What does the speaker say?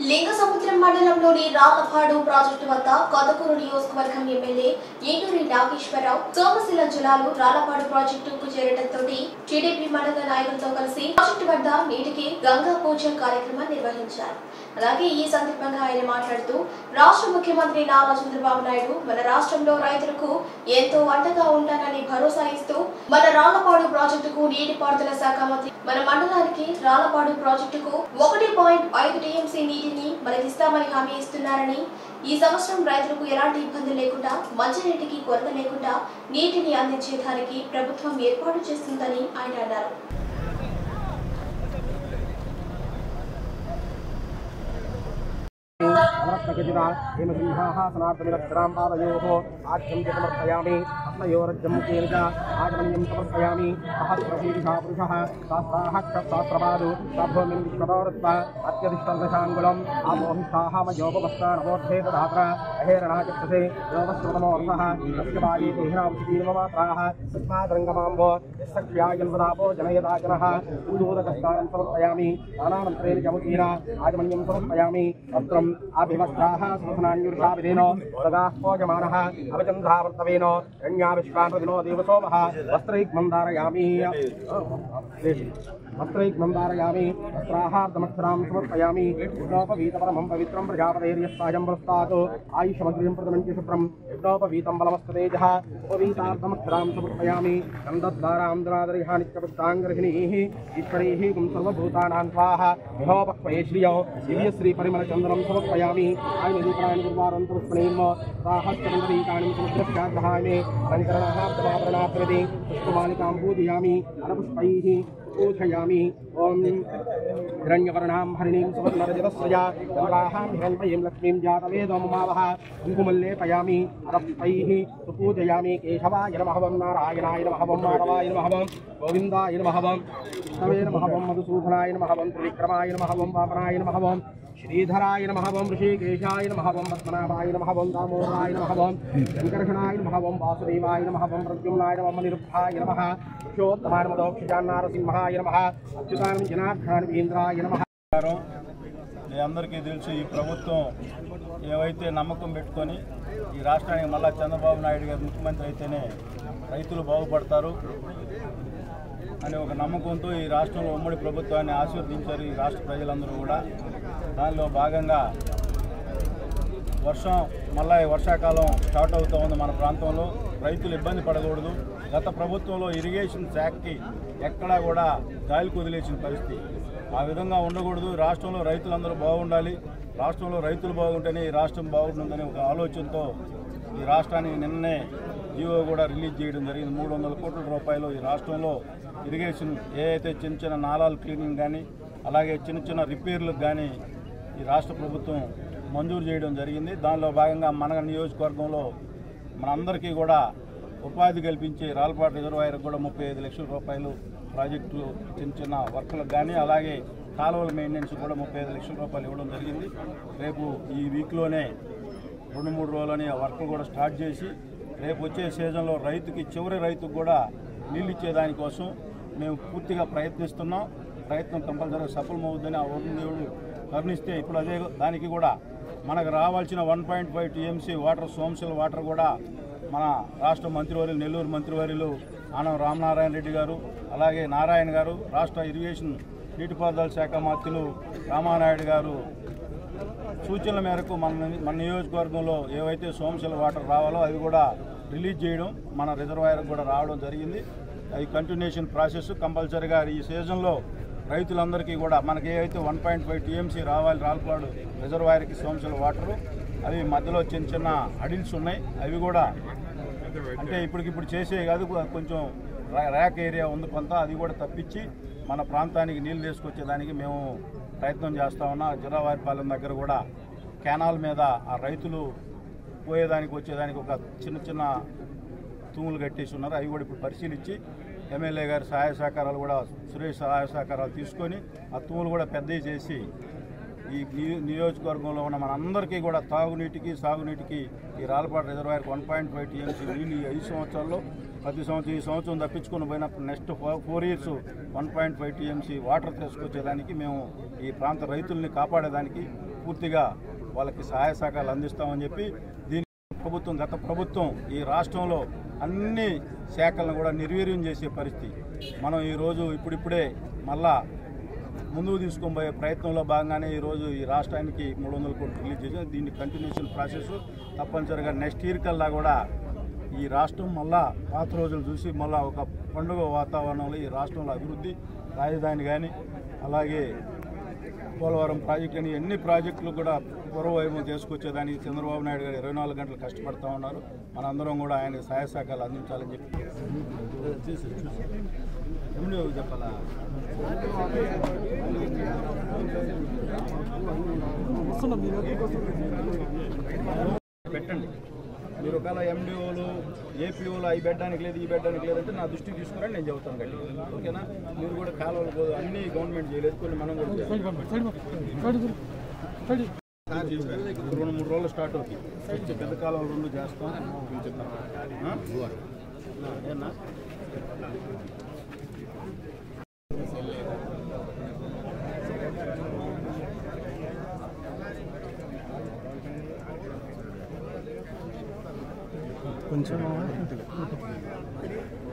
లింగసముద్రం మండలంలోని రాళ్లపాడు ప్రాజెక్టు వద్ద కొత్తకూరు నియోజకవర్గం ఎమ్మెల్యే ఏటూరి నాగేశ్వరరావు సోమశిల జిల్లాలో రాళ్లపాడు ప్రాజెక్టుకు చేరడంతో టీడీపీ మండల నాయకులతో కలిసి ప్రాజెక్టు వద్ద నీటికి గంగా పూజ కార్యక్రమం నిర్వహించారు అలాగే ఈ సందర్భంగా ఆయన మాట్లాడుతూ రాష్ట్ర ముఖ్యమంత్రి నారా చంద్రబాబు నాయుడు మన రాష్ట్రంలో రైతులకు ఎంతో అండగా ఉంటానని భరోసా ఇస్తూ మన రాళ్లపాడు ప్రాజెక్టుకు నీటిపారుదల శాఖ మంత్రి మన మండలానికి రాళ్లపాడు ప్రాజెక్టుకు ఒకటి పాయింట్ ఐదు టీఎంసీ నీటిని మనకిస్తామని హామీ ఇస్తున్నారని ఈ సంవత్సరం రైతులకు ఎలాంటి ఇబ్బంది లేకుండా మంచినీటికి కొరత లేకుండా నీటిని అందించేదానికి ప్రభుత్వం ఏర్పాటు చేస్తుందని ఆయన అన్నారు अमरप्रगतिता हेमसिंहाः सनातनमिरक्षरां पादयोः आख्यं च समर्पयामि हस्तयोरज्जं केन च आगमनीयं समर्पयामि सहस्रशीर्षा पुरुषः शास्त्राः क्षत्शास्त्रपादु सभूमिं विश्वदौरत्वा अत्यधिष्ठदशाङ्गुलम् आमोहिष्ठाः मयोपवस्ता नवोद्धे तदात्र अहेरणाचक्षसे योगश्रममोऽर्थः तस्य बाली देहिनावशितीर्ममात्राः तस्मादरङ्गमाम्बो यस्सख्यायन्वदापो जनयदा जनः उदोदकस्कारं समर्पयामि नानामन्त्रेण जमुदीना आगमनीयं समर्पयामि वस्त्रम् अभिवस्त्राः सुखनान्युर्षाविधेन सदाः पोजमानः अवचन्द्रावर्तवेन रण्या विश्वाप्रदिनो देवसोमः वस्त्रैग्मं धारयामि वस्त्रैग्मं धारयामि वस्त्राहार्दमक्षरां समर्पयामि यज्ञोपवीतपरमं पवित्रं प्रजापतेर्यस्ताजं पुरस्तात् आयुषमग्रिं प्रदमन्ति शुभ्रं यज्ञोपवीतं बलमस्ततेजः उपवीतार्धमक्षरां समर्पयामि गन्धद्वारां दुरादरिहा नित्यपुष्टाङ्गर्हिणीः ईश्वरीः गुं सर्वभूतानां स्वाहा विहोपक्वये श्रियो दिव्यश्रीपरिमलचन्दनं समर्पयामि आयनदीपरायण गुरुवारन्तपुष्पणीं साहस्रमन्दरीकाणि समुद्रस्याग्रहामि अलङ्करणाः पुष्पमालिकां पूजयामि अनपुष्पैः पूजयामि ॐ हिरण्यवर्णां हरिणीं सुवर्णरजतस्रजा चन्द्राहां हिरण्मयीं लक्ष्मीं जातवेदोममावः कुङ्कुमल्लेपयामि अरप्पैः सुपूजयामि केशवाय नमः वं नारायणाय नमः वं माधवाय नमः वं गोविन्दाय नमः वं विष्णवे नमः वं मधुसूदनाय नमः वं त्रिविक्रमाय नमः वं पापनाय नमः वं श्रीधराय नमः वं ऋषिकेशाय नमः वं पद्मनाभाय नमः वं दामोदराय नमः वं शङ्कर्षणाय नमः वं वासुदेवाय नमः वं प्रद्युम्नाय नमः निरुद्धाय नमः पुरुषोत्तमाय मदोक्षजान्नारसिंहाय नमः अच्युतानं जनार्दनाय नमः ప్రకారం మీ అందరికీ తెలుసు ఈ ప్రభుత్వం ఏవైతే నమ్మకం పెట్టుకొని ఈ రాష్ట్రానికి మళ్ళా చంద్రబాబు నాయుడు గారు ముఖ్యమంత్రి అయితేనే రైతులు బాగుపడతారు అనే ఒక నమ్మకంతో ఈ రాష్ట్రంలో ఉమ్మడి ప్రభుత్వాన్ని ఆశీర్వదించారు ఈ రాష్ట్ర ప్రజలందరూ కూడా దానిలో భాగంగా వర్షం మళ్ళా ఈ వర్షాకాలం స్టార్ట్ అవుతూ ఉంది మన ప్రాంతంలో రైతులు ఇబ్బంది పడకూడదు గత ప్రభుత్వంలో ఇరిగేషన్ శాఖకి ఎక్కడా కూడా గాలి కుదిలేసిన పరిస్థితి ఆ విధంగా ఉండకూడదు రాష్ట్రంలో రైతులందరూ బాగుండాలి రాష్ట్రంలో రైతులు బాగుంటేనే ఈ రాష్ట్రం బాగుంటుందనే ఒక ఆలోచనతో ఈ రాష్ట్రానికి నిన్ననే జీవో కూడా రిలీజ్ చేయడం జరిగింది మూడు వందల కోట్ల రూపాయలు ఈ రాష్ట్రంలో ఇరిగేషన్ ఏ అయితే చిన్న చిన్న నాలాలు క్లీనింగ్ కానీ అలాగే చిన్న చిన్న రిపేర్లకు కానీ ఈ రాష్ట్ర ప్రభుత్వం మంజూరు చేయడం జరిగింది దానిలో భాగంగా మన నియోజకవర్గంలో మనందరికీ కూడా ఉపాధి కల్పించే రాల్పాటు రిజర్వాయర్కి కూడా ముప్పై ఐదు లక్షల రూపాయలు ప్రాజెక్టు చిన్న చిన్న వర్కులకు కానీ అలాగే కాలువల మెయింటెనెన్స్ కూడా ముప్పై ఐదు లక్షల రూపాయలు ఇవ్వడం జరిగింది రేపు ఈ వీక్లోనే రెండు మూడు రోజులని ఆ వర్క్ కూడా స్టార్ట్ చేసి రేపు వచ్చే సీజన్లో రైతుకి చివరి రైతుకు కూడా నీళ్ళు ఇచ్చేదానికోసం మేము పూర్తిగా ప్రయత్నిస్తున్నాం ప్రయత్నం కంపల్సరీగా సఫలమవుద్దని ఆ వరుణ్ దేవుడు కరుణిస్తే ఇప్పుడు అదే దానికి కూడా మనకు రావాల్సిన one point five TMC water Somasila water కూడా మన రాష్ట్ర మంత్రివర్యులు నెల్లూరు మంత్రివర్యులు ఆనం రామనారాయణ రెడ్డి గారు అలాగే నారాయణ గారు రాష్ట్ర ఇరిగేషన్ నీటిపారుదల శాఖ మంత్రులు రామానాయుడు గారు సూచనల మేరకు మన మన నియోజకవర్గంలో ఏవైతే సోమశిల వాటర్ రావాలో అవి కూడా రిలీజ్ చేయడం మన రిజర్వాయర్ కూడా రావడం జరిగింది అది కంటిన్యూషన్ ప్రాసెస్ కంపల్సరీగా ఈ సీజన్లో రైతులందరికీ కూడా మనకి ఏవైతే వన్ పాయింట్ ఫైవ్ టీఎంసీ రావాలి రాల్పాడు రిజర్వాయర్కి సోమశిల వాటరు అవి మధ్యలో చిన్న చిన్న అడిల్స్ ఉన్నాయి అవి కూడా అంటే ఇప్పటికిప్పుడు చేసే కాదు కొంచెం రా- ర్యాక్ ఏరియా ఉంది కొంత అది కూడా తప్పించి మన ప్రాంతానికి నీళ్లు తీసుకొచ్చేదానికి మేము ప్రయత్నం చేస్తా ఉన్నా జిరావారిపాలెం దగ్గర కూడా కెనాల్ మీద ఆ రైతులు పోయేదానికి వచ్చేదానికి ఒక చిన్న చిన్న తూములు కట్టేసి ఉన్నారు అవి కూడా ఇప్పుడు పరిశీలించి ఎమ్మెల్యే గారి సహాయ సహకారాలు కూడా సురేష్ సహాయ సహకారాలు తీసుకొని ఆ తూములు కూడా పెద్దవి చేసి ఈ నియో- నియోజకవర్గంలో ఉన్న మనందరికీ కూడా తాగునీటికి సాగునీటికి ఈ రాలపాడు రిజర్వాయర్కి వన్ పాయింట్ ఫైవ్ టీఎంసీ నీళ్ళు ఈ ఐదు సంవత్సరాల్లో ప్రతి సంవత్సరం ఈ సంవత్సరం తప్పించుకుని పోయినప్పుడు next four years one point five TMC water తీసుకొచ్చేదానికి మేము ఈ ప్రాంత రైతుల్ని కాపాడేదానికి పూర్తిగా వాళ్ళకి సహాయ సహకారాలు అందిస్తామని చెప్పి దీని ప్రభుత్వం గత ప్రభుత్వం ఈ రాష్ట్రంలో అన్ని శాఖలను కూడా నిర్వీర్యం చేసే పరిస్థితి మనం ఈరోజు ఇప్పుడిప్పుడే మళ్ళా ముందుకు తీసుకొని పోయే ప్రయత్నంలో భాగంగానే ఈరోజు ఈ రాష్ట్రానికి మూడు వందల కోట్లు రిలీజ్ చేసాం దీన్ని కంటిన్యూషన్ ప్రాసెస్ తప్పనిసరిగా నెక్స్ట్ ఇయర్ కల్లా కూడా ఈ రాష్ట్రం మళ్ళా పాత రోజులు చూసి మళ్ళా ఒక పండుగ వాతావరణంలో ఈ రాష్ట్రంలో అభివృద్ధి రాజధాని కానీ అలాగే పోలవరం ప్రాజెక్ట్ అని ఎన్ని ప్రాజెక్టులు కూడా పూర్వవైభవం తీసుకొచ్చేదానికి చంద్రబాబు నాయుడు గారు ఇరవై నాలుగు గంటలు కష్టపడతా ఉన్నారు మనందరం కూడా ఆయన సహాయ సహకారాలు అందించాలని చెప్పి చూసి చూసి ఏమిటి చెప్పాలా పెట్టండి మీరు ఒకవేళ ఎండిఓలు ఏపీఓలు అవి పెట్టడానికి లేదు ఈ పెట్టడానికి లేదంటే నా దృష్టికి తీసుకురండి నేను చెబుతాను గట్టి ఓకేనా మీరు కూడా కాలువలు పో- అన్ని గవర్నమెంట్ చేయలేదు కొన్ని మనం కూడా చేయాలి. రెండు మూడు రోజులు స్టార్ట్ అవుతాయి వచ్చే పెద్ద కాలువలు రెండు చేస్తాం చెప్తాం ఏనా కొంచెం